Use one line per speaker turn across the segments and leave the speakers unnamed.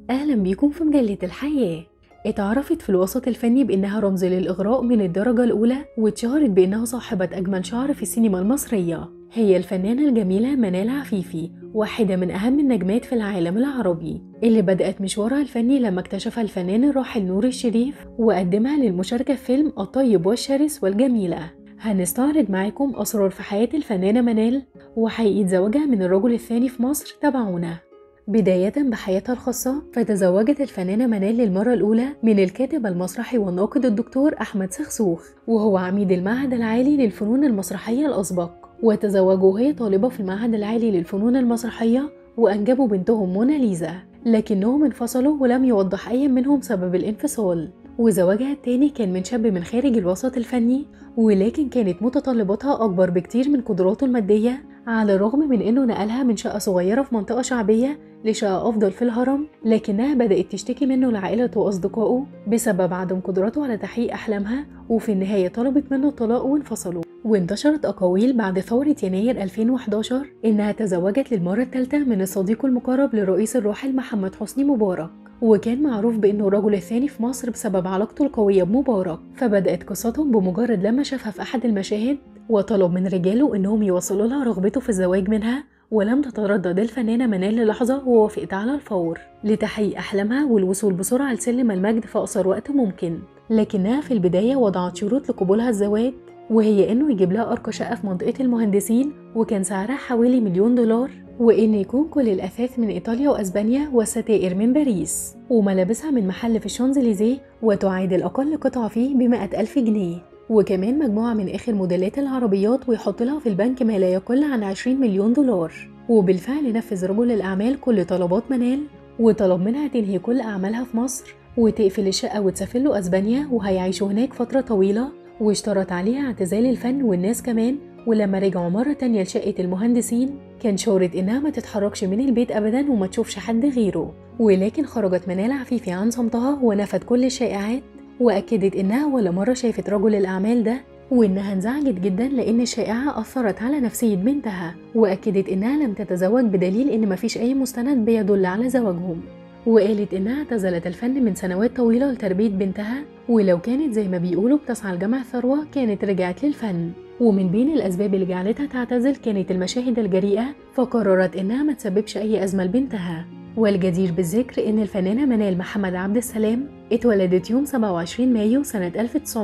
أهلا بيكم في مجلة الحياة اتعرفت في الوسط الفني بإنها رمز للإغراء من الدرجة الأولى واتشهرت بإنها صاحبة أجمل شعر في السينما المصرية هي الفنانة الجميلة منال عفيفي واحدة من أهم النجمات في العالم العربي اللي بدأت مشوارها الفني لما اكتشفها الفنان الراحل نور الشريف وقدمها للمشاركة في فيلم الطيب والشرس والجميلة هنستعرض معاكم أسرار في حياة الفنانة منال وحقيقة زواجها من الرجل الثاني في مصر تابعونا بداية بحياتها الخاصة فتزوجت الفنانة منال للمرة الأولى من الكاتب المسرحي والناقد الدكتور أحمد سخسوخ وهو عميد المعهد العالي للفنون المسرحية الأسبق وتزوجوا وهي طالبة في المعهد العالي للفنون المسرحية وأنجبوا بنتهم موناليزا لكنهم انفصلوا ولم يوضح أي منهم سبب الانفصال وزواجها التاني كان من شاب من خارج الوسط الفني ولكن كانت متطلباتها أكبر بكتير من قدراته المادية على الرغم من إنه نقلها من شقة صغيرة في منطقة شعبية لشقة أفضل في الهرم لكنها بدأت تشتكي منه لعائلته وأصدقائه بسبب عدم قدرته على تحقيق أحلامها وفي النهاية طلبت منه الطلاق وانفصلوا وانتشرت أقاويل بعد ثورة يناير 2011 إنها تزوجت للمرة الثالثة من الصديق المقرب للرئيس الراحل محمد حسني مبارك وكان معروف بأنه الرجل الثاني في مصر بسبب علاقته القوية بمبارك فبدأت قصتهم بمجرد لما شافها في أحد المشاهد وطلب من رجاله إنهم يوصلوا لها رغبته في الزواج منها ولم تتردد الفنانة منال للحظة ووافقت على الفور لتحقيق أحلامها والوصول بسرعة لسلم المجد في أقصر وقت ممكن لكنها في البداية وضعت شروط لقبولها الزواج وهي إنه يجيب لها أرقى شقة في منطقة المهندسين وكان سعرها حوالي مليون دولار وإن يكون كل الأثاث من إيطاليا وأسبانيا والستائر من باريس وملابسها من محل في الشانزليزيه وتعادل أقل قطعة فيه بمائة ألف جنيه وكمان مجموعة من آخر موديلات العربيات ويحط لها في البنك ما لا يقل عن 20 مليون دولار وبالفعل نفذ رجل الأعمال كل طلبات منال وطلب منها تنهي كل أعمالها في مصر وتقفل الشقة وتسافر له أسبانيا وهيعيشوا هناك فترة طويلة واشترط عليها اعتزال الفن والناس كمان ولما رجعوا مرة تانية لشقة المهندسين كان شورت إنها ما تتحركش من البيت أبدا وما تشوفش حد غيره ولكن خرجت منال عفيفي عن صمتها ونفت كل الشائعات وأكدت إنها ولا مرة شافت رجل الأعمال ده وإنها انزعجت جدا لأن الشائعة أثرت على نفسية بنتها وأكدت إنها لم تتزوج بدليل إن مفيش أي مستند بيدل على زواجهم وقالت إنها اعتزلت الفن من سنوات طويلة لتربية بنتها ولو كانت زي ما بيقولوا بتسعى لجمع الثروة كانت رجعت للفن ومن بين الأسباب اللي جعلتها تعتزل كانت المشاهد الجريئة فقررت إنها ما تسببش أي أزمة لبنتها والجدير بالذكر إن الفنانة منال محمد عبد السلام اتولدت يوم 27 مايو سنة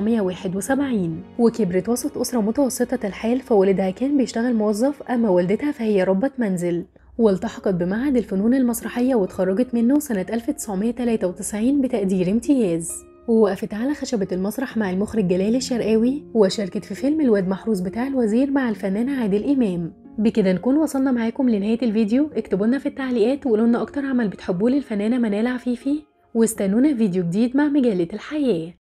1971 وكبرت وسط أسرة متوسطة الحال فوالدها كان بيشتغل موظف أما والدتها فهي ربة منزل والتحقت بمعهد الفنون المسرحية واتخرجت منه سنة 1993 بتقدير امتياز ووقفت على خشبة المسرح مع المخرج جلال الشرقاوي وشاركت في فيلم الواد محروس بتاع الوزير مع الفنان عادل إمام بكده نكون وصلنا معاكم لنهاية الفيديو اكتبوا لنا في التعليقات وقولوا لنا أكتر عمل بتحبوه للفنانة منال عفيفي واستنونا فيديو جديد مع مجلة الحياة